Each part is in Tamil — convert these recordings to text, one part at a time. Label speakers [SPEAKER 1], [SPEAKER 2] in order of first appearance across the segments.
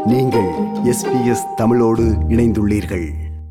[SPEAKER 1] நீங்கள் எஸ்பிஎஸ் தமிழோடு இணைந்துள்ளீர்கள்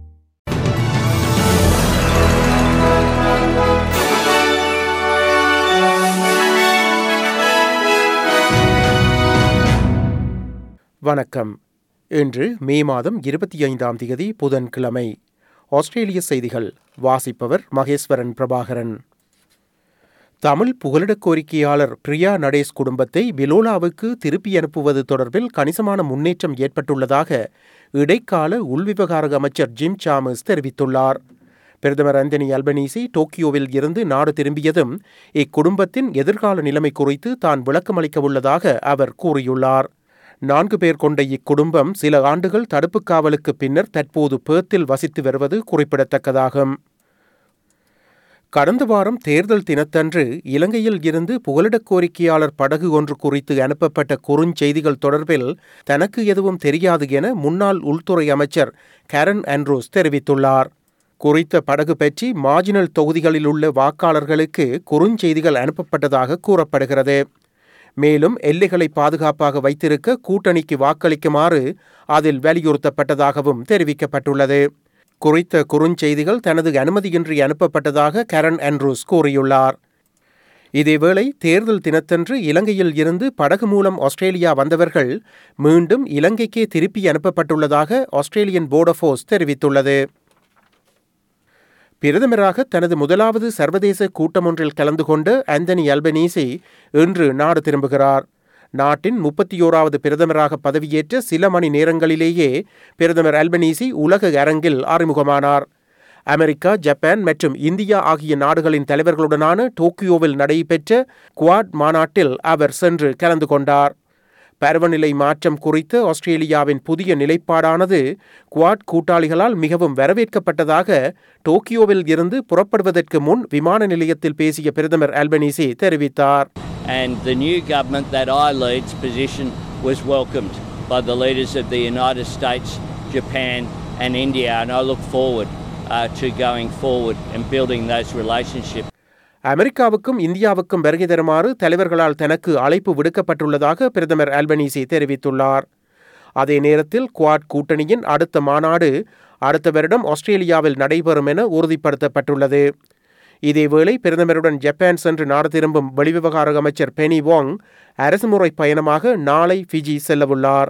[SPEAKER 2] வணக்கம் இன்று மே மாதம் இருபத்தி ஐந்தாம் தேதி புதன்கிழமை ஆஸ்திரேலிய செய்திகள் வாசிப்பவர் மகேஸ்வரன் பிரபாகரன் தமிழ் புகலிடக் கோரிக்கையாளர் பிரியா நடேஷ் குடும்பத்தை விலோலாவுக்கு திருப்பி அனுப்புவது தொடர்பில் கணிசமான முன்னேற்றம் ஏற்பட்டுள்ளதாக இடைக்கால உள்விவகார அமைச்சர் ஜிம் சாமஸ் தெரிவித்துள்ளார் பிரதமர் அந்தனி அல்பனீசி டோக்கியோவில் இருந்து நாடு திரும்பியதும் இக்குடும்பத்தின் எதிர்கால நிலைமை குறித்து தான் விளக்கமளிக்க உள்ளதாக அவர் கூறியுள்ளார் நான்கு பேர் கொண்ட இக்குடும்பம் சில ஆண்டுகள் தடுப்பு காவலுக்கு பின்னர் தற்போது பேர்த்தில் வசித்து வருவது குறிப்பிடத்தக்கதாகும் கடந்த வாரம் தேர்தல் தினத்தன்று இலங்கையில் இருந்து புகலிடக் கோரிக்கையாளர் படகு ஒன்று குறித்து அனுப்பப்பட்ட குறுஞ்செய்திகள் தொடர்பில் தனக்கு எதுவும் தெரியாது என முன்னாள் உள்துறை அமைச்சர் கேரன் ஆண்ட்ரூஸ் தெரிவித்துள்ளார் குறித்த படகு பற்றி மார்ஜினல் தொகுதிகளில் உள்ள வாக்காளர்களுக்கு குறுஞ்செய்திகள் அனுப்பப்பட்டதாக கூறப்படுகிறது மேலும் எல்லைகளை பாதுகாப்பாக வைத்திருக்க கூட்டணிக்கு வாக்களிக்குமாறு அதில் வலியுறுத்தப்பட்டதாகவும் தெரிவிக்கப்பட்டுள்ளது குறித்த குறுஞ்செய்திகள் தனது அனுமதியின்றி அனுப்பப்பட்டதாக கரண் ஆண்ட்ரூஸ் கூறியுள்ளார் இதேவேளை தேர்தல் தினத்தன்று இலங்கையில் இருந்து படகு மூலம் ஆஸ்திரேலியா வந்தவர்கள் மீண்டும் இலங்கைக்கே திருப்பி அனுப்பப்பட்டுள்ளதாக ஆஸ்திரேலியன் போர்ட் ஆஃப் ஃபோர்ஸ் தெரிவித்துள்ளது பிரதமராக தனது முதலாவது சர்வதேச கூட்டமொன்றில் கலந்து கொண்ட ஆந்தனி அல்பனீசி இன்று நாடு திரும்புகிறார் நாட்டின் முப்பத்தி ஓராவது பிரதமராக பதவியேற்ற சில மணி நேரங்களிலேயே பிரதமர் அல்பனீசி உலக அரங்கில் அறிமுகமானார் அமெரிக்கா ஜப்பான் மற்றும் இந்தியா ஆகிய நாடுகளின் தலைவர்களுடனான டோக்கியோவில் நடைபெற்ற குவாட் மாநாட்டில் அவர் சென்று கலந்து கொண்டார் பருவநிலை மாற்றம் குறித்து ஆஸ்திரேலியாவின் புதிய நிலைப்பாடானது குவாட் கூட்டாளிகளால் மிகவும் வரவேற்கப்பட்டதாக டோக்கியோவில் இருந்து புறப்படுவதற்கு முன் விமான நிலையத்தில் பேசிய பிரதமர் அல்பனீசி தெரிவித்தார்
[SPEAKER 3] and the new government that I lead's position was welcomed by the leaders of the United States, Japan, and India, and I look forward uh, to going forward and building those relationships.
[SPEAKER 2] அமெரிக்காவுக்கும் இந்தியாவுக்கும் வருகை தருமாறு தலைவர்களால் தனக்கு அழைப்பு விடுக்கப்பட்டுள்ளதாக பிரதமர் அல்பனீசி தெரிவித்துள்ளார் அதே நேரத்தில் குவாட் கூட்டணியின் அடுத்த மாநாடு அடுத்த வருடம் ஆஸ்திரேலியாவில் நடைபெறும் என உறுதிப்படுத்தப்பட்டுள்ளது இதேவேளை பிரதமருடன் ஜப்பான் சென்று நாடு திரும்பும் வெளிவிவகார அமைச்சர் பெனி வாங் அரசுமுறை பயணமாக நாளை ஃபிஜி செல்லவுள்ளார்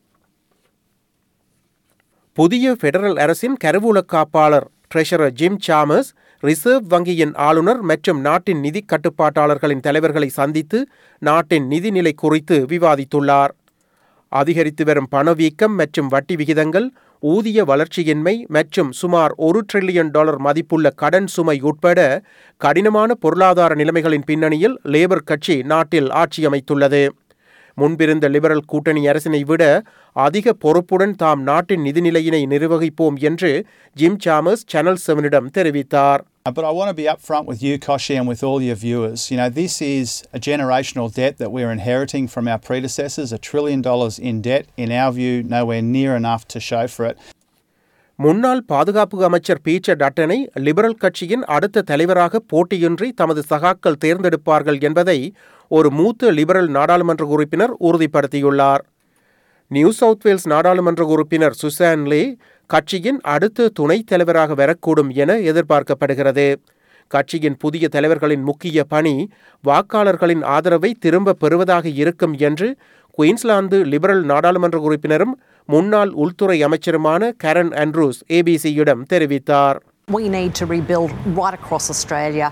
[SPEAKER 2] புதிய பெடரல் அரசின் கருவூல காப்பாளர் ட்ரெஷரர் ஜிம் சாமஸ் ரிசர்வ் வங்கியின் ஆளுநர் மற்றும் நாட்டின் நிதி கட்டுப்பாட்டாளர்களின் தலைவர்களை சந்தித்து நாட்டின் நிதிநிலை குறித்து விவாதித்துள்ளார் அதிகரித்து வரும் பணவீக்கம் மற்றும் வட்டி விகிதங்கள் ஊதிய வளர்ச்சியின்மை மற்றும் சுமார் ஒரு டிரில்லியன் டாலர் மதிப்புள்ள கடன் சுமை உட்பட கடினமான பொருளாதார நிலைமைகளின் பின்னணியில் லேபர் கட்சி நாட்டில் ஆட்சி அமைத்துள்ளது முன்பிருந்த லிபரல் கூட்டணி அரசினை விட அதிக பொறுப்புடன் தாம் நாட்டின் நிதிநிலையினை நிர்வகிப்போம் என்று ஜிம் சாமஸ் சேனல் செவனிடம் தெரிவித்தார்
[SPEAKER 4] Uh, But I want to be upfront with you, Koshi, and with all your viewers. You know, this is a generational debt that we're inheriting from our predecessors, a trillion dollars in debt. In our view, nowhere near enough to show for it.
[SPEAKER 2] முன்னாள் பாதுகாப்பு அமைச்சர் பீச்சர் டட்டனை லிபரல் கட்சியின் அடுத்த தலைவராக போட்டியின்றி தமது சகாக்கள் தேர்ந்தெடுப்பார்கள் என்பதை ஒரு மூத்த லிபரல் நாடாளுமன்ற உறுப்பினர் உறுதிப்படுத்தியுள்ளார் நியூ சவுத் வேல்ஸ் நாடாளுமன்ற உறுப்பினர் சுசான் லே கட்சியின் அடுத்த துணைத் தலைவராக வரக்கூடும் என எதிர்பார்க்கப்படுகிறது கட்சியின் புதிய தலைவர்களின் முக்கிய பணி வாக்காளர்களின் ஆதரவை திரும்ப பெறுவதாக இருக்கும் என்று குயின்ஸ்லாந்து லிபரல் நாடாளுமன்ற உறுப்பினரும் முன்னாள் உள்துறை அமைச்சருமான கரன் ஆண்ட்ரூஸ் ஏபிசியிடம் தெரிவித்தார்
[SPEAKER 5] We need to rebuild right across Australia.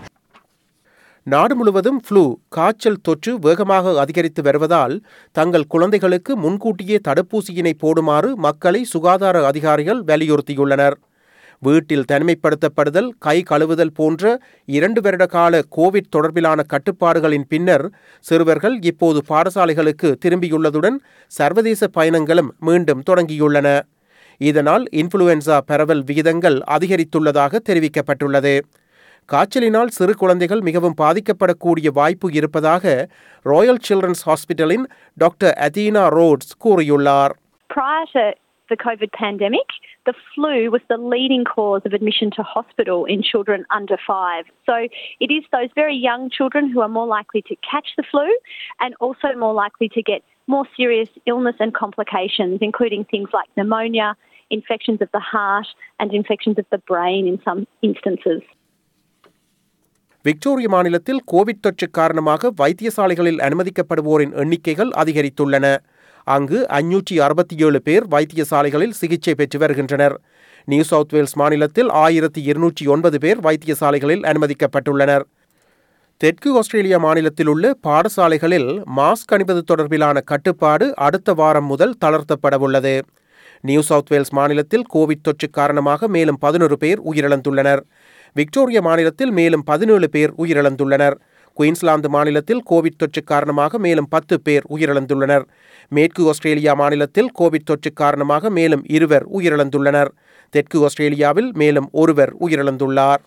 [SPEAKER 2] நாடு முழுவதும் ஃப்ளூ காய்ச்சல் தொற்று வேகமாக அதிகரித்து வருவதால் தங்கள் குழந்தைகளுக்கு முன்கூட்டியே தடுப்பூசியினை போடுமாறு மக்களை சுகாதார அதிகாரிகள் வலியுறுத்தியுள்ளனர் வீட்டில் தனிமைப்படுத்தப்படுதல் கை கழுவுதல் போன்ற இரண்டு வருட கால கோவிட் தொடர்பிலான கட்டுப்பாடுகளின் பின்னர் சிறுவர்கள் இப்போது பாடசாலைகளுக்கு திரும்பியுள்ளதுடன் சர்வதேச பயணங்களும் மீண்டும் தொடங்கியுள்ளன இதனால் இன்ஃப்ளூயன்சா பரவல் விகிதங்கள் அதிகரித்துள்ளதாக தெரிவிக்கப்பட்டுள்ளது காய்ச்சலினால் சிறு குழந்தைகள் மிகவும் பாதிக்கப்படக்கூடிய வாய்ப்பு இருப்பதாக ராயல் சில்ட்ரன்ஸ் ஹாஸ்பிட்டலின் டாக்டர் அதீனா ரோட்ஸ் கூறியுள்ளார்
[SPEAKER 6] Prior to the COVID pandemic, the flu was the leading cause of admission to hospital in children under five. So it is those very young children who are more likely to catch the flu and also more likely to get more serious illness and complications, including things like pneumonia, infections of the heart, and infections of the brain in some instances.
[SPEAKER 2] Victoria மாநிலத்தில் கோவிட் தொற்று காரணமாக வைத்தியசாலைகளில் அனுமதிக்கப்படுவோரின் எண்ணிக்கைகள் அதிகரித்துள்ளன அங்கு அஞ்சூற்றி அறுபத்தி ஏழு பேர் வைத்தியசாலைகளில் சிகிச்சை பெற்று வருகின்றனர் நியூ சவுத் வேல்ஸ் மாநிலத்தில் ஆயிரத்தி இருநூற்றி ஒன்பது பேர் வைத்தியசாலைகளில் அனுமதிக்கப்பட்டுள்ளனர் தெற்கு ஆஸ்திரேலியா மாநிலத்தில் உள்ள பாடசாலைகளில் மாஸ்க் அணிவது தொடர்பிலான கட்டுப்பாடு அடுத்த வாரம் முதல் தளர்த்தப்படவுள்ளது நியூ சவுத் வேல்ஸ் மாநிலத்தில் கோவிட் தொற்று காரணமாக மேலும் பதினொரு பேர் உயிரிழந்துள்ளனர் விக்டோரியா மாநிலத்தில் மேலும் பதினேழு பேர் உயிரிழந்துள்ளனர் குயின்ஸ்லாந்து மாநிலத்தில் கோவிட் தொற்று காரணமாக மேலும் பத்து பேர் உயிரிழந்துள்ளனர் மேற்கு ஆஸ்திரேலியா மாநிலத்தில் கோவிட் தொற்று காரணமாக மேலும் இருவர் உயிரிழந்துள்ளனர் தெற்கு ஆஸ்திரேலியாவில் மேலும் ஒருவர் உயிரிழந்துள்ளார்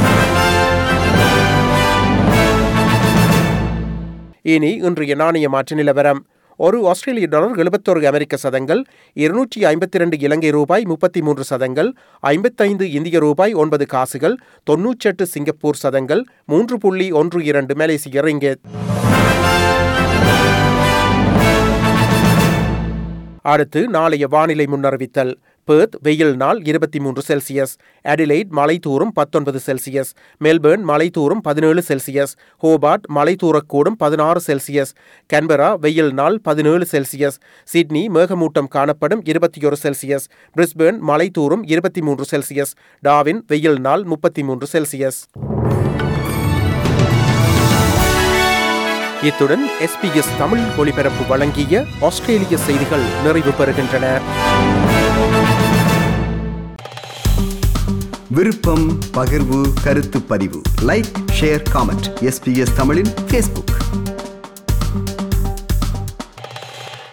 [SPEAKER 2] இனி இன்றைய நாணய மாற்று நிலவரம் ஒரு ஆஸ்திரேலிய டாலர் எழுபத்தொரு அமெரிக்க சதங்கள் இருநூற்றி ஐம்பத்தி ரெண்டு இலங்கை ரூபாய் முப்பத்தி மூன்று சதங்கள் ஐம்பத்தைந்து இந்திய ரூபாய் ஒன்பது காசுகள் தொன்னூற்றெட்டு சிங்கப்பூர் சதங்கள் மூன்று புள்ளி ஒன்று இரண்டு மலேசிய ரிங்கெட் அடுத்து நாளைய வானிலை முன்னறிவித்தல் பேர்த் வெயில் நாள் இருபத்தி மூன்று செல்சியஸ் அடிலைட் மலை தூரும் பத்தொன்பது செல்சியஸ் மெல்பேர்ன் மலை தூரும் பதினேழு செல்சியஸ் ஹோபார்ட் மலை தூரக்கூடும் பதினாறு செல்சியஸ் கன்பரா வெயில் நாள் பதினேழு செல்சியஸ் சிட்னி மேகமூட்டம் காணப்படும் இருபத்தி ஒரு செல்சியஸ் பிரிஸ்பேர்ன் மலை தூரும் இருபத்தி மூன்று செல்சியஸ் டாவின் வெயில் நாள் முப்பத்தி மூன்று செல்சியஸ் இத்துடன் எஸ்பிஎஸ் தமிழ் ஒலிபரப்பு வழங்கிய ஆஸ்திரேலிய செய்திகள் நிறைவு பெறுகின்றன
[SPEAKER 1] விருப்பம் பகிர்வு கருத்து பதிவு லைக் ஷேர் காமெண்ட் எஸ்பிஎஸ் தமிழின் ஃபேஸ்புக்